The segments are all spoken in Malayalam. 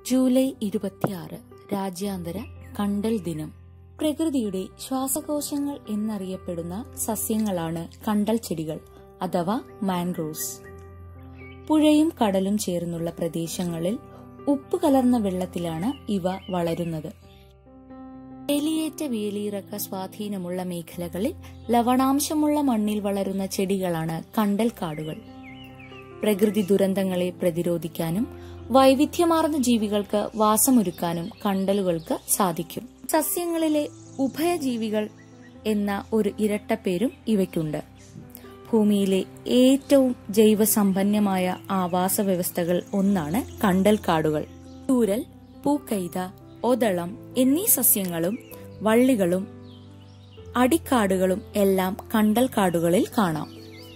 ജൂലൈ ഇരുപത്തിയാറ് രാജ്യാന്തര കണ്ടൽ ദിനം പ്രകൃതിയുടെ ശ്വാസകോശങ്ങൾ എന്നറിയപ്പെടുന്ന സസ്യങ്ങളാണ് കണ്ടൽ ചെടികൾ അഥവാ മാൻഗ്രോവ്സ് പുഴയും കടലും ചേർന്നുള്ള പ്രദേശങ്ങളിൽ ഉപ്പ് കലർന്ന വെള്ളത്തിലാണ് ഇവ വളരുന്നത് വേലിയേറ്റ വേലിയിറക്ക സ്വാധീനമുള്ള മേഖലകളിൽ ലവണാംശമുള്ള മണ്ണിൽ വളരുന്ന ചെടികളാണ് കണ്ടൽ കാടുകൾ പ്രകൃതി ദുരന്തങ്ങളെ പ്രതിരോധിക്കാനും വൈവിധ്യമാർന്ന ജീവികൾക്ക് വാസമൊരുക്കാനും കണ്ടലുകൾക്ക് സാധിക്കും സസ്യങ്ങളിലെ ഉഭയജീവികൾ എന്ന ഒരു ഇരട്ടപ്പേരും ഇവയ്ക്കുണ്ട് ഭൂമിയിലെ ഏറ്റവും ജൈവസമ്പന്നമായ ആവാസ വ്യവസ്ഥകൾ ഒന്നാണ് കണ്ടൽ കാടുകൾ ചൂരൽ പൂക്കൈത ഒതളം എന്നീ സസ്യങ്ങളും വള്ളികളും അടിക്കാടുകളും എല്ലാം കണ്ടൽ കാടുകളിൽ കാണാം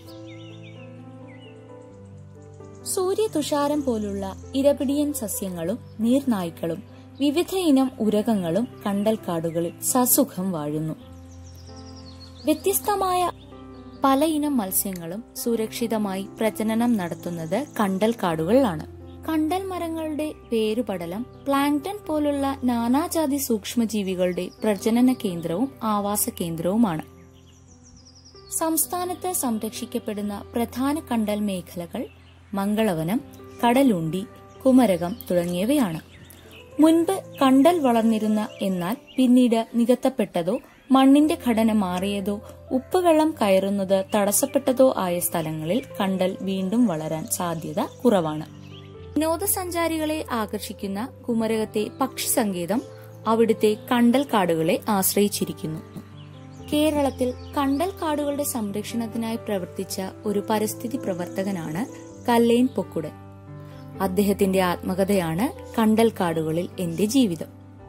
സൂര്യതുഷാരം പോലുള്ള ഇരപിടിയൻ സസ്യങ്ങളും നീർനായ്ക്കളും വിവിധ ഇനം ഉരകങ്ങളും കണ്ടൽക്കാടുകളിൽ സസുഖം വാഴുന്നു വ്യത്യസ്തമായ പല ഇനം മത്സ്യങ്ങളും സുരക്ഷിതമായി പ്രജനനം നടത്തുന്നത് കണ്ടൽക്കാടുകളിലാണ് കണ്ടൽ മരങ്ങളുടെ വേരുപടലം പ്ലാങ്ടൺ പോലുള്ള നാനാജാതി സൂക്ഷ്മജീവികളുടെ പ്രജനന കേന്ദ്രവും ആവാസ കേന്ദ്രവുമാണ് സംസ്ഥാനത്ത് സംരക്ഷിക്കപ്പെടുന്ന പ്രധാന കണ്ടൽ മേഖലകൾ മംഗളവനം കടലുണ്ടി കുമരകം തുടങ്ങിയവയാണ് മുൻപ് കണ്ടൽ വളർന്നിരുന്ന എന്നാൽ പിന്നീട് നികത്തപ്പെട്ടതോ മണ്ണിന്റെ ഘടന മാറിയതോ ഉപ്പുവെള്ളം കയറുന്നത് തടസ്സപ്പെട്ടതോ ആയ സ്ഥലങ്ങളിൽ കണ്ടൽ വീണ്ടും വളരാൻ സാധ്യത കുറവാണ് വിനോദസഞ്ചാരികളെ ആകർഷിക്കുന്ന കുമരകത്തെ പക്ഷി സങ്കേതം അവിടുത്തെ കണ്ടൽ കാടുകളെ ആശ്രയിച്ചിരിക്കുന്നു കേരളത്തിൽ കണ്ടൽ കാടുകളുടെ സംരക്ഷണത്തിനായി പ്രവർത്തിച്ച ഒരു പരിസ്ഥിതി പ്രവർത്തകനാണ് കല്ലേൻ പൊക്കുടൻ അദ്ദേഹത്തിന്റെ ആത്മകഥയാണ് കണ്ടൽ കാടുകളിൽ എന്റെ ജീവിതം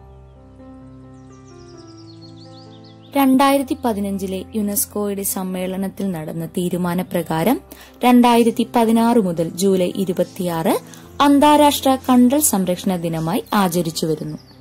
രണ്ടായിരത്തി പതിനഞ്ചിലെ യുനെസ്കോയുടെ സമ്മേളനത്തിൽ നടന്ന തീരുമാനപ്രകാരം രണ്ടായിരത്തി പതിനാറ് മുതൽ ജൂലൈ ഇരുപത്തിയാറ് അന്താരാഷ്ട്ര കണ്ടൽ സംരക്ഷണ ദിനമായി ആചരിച്ചു വരുന്നു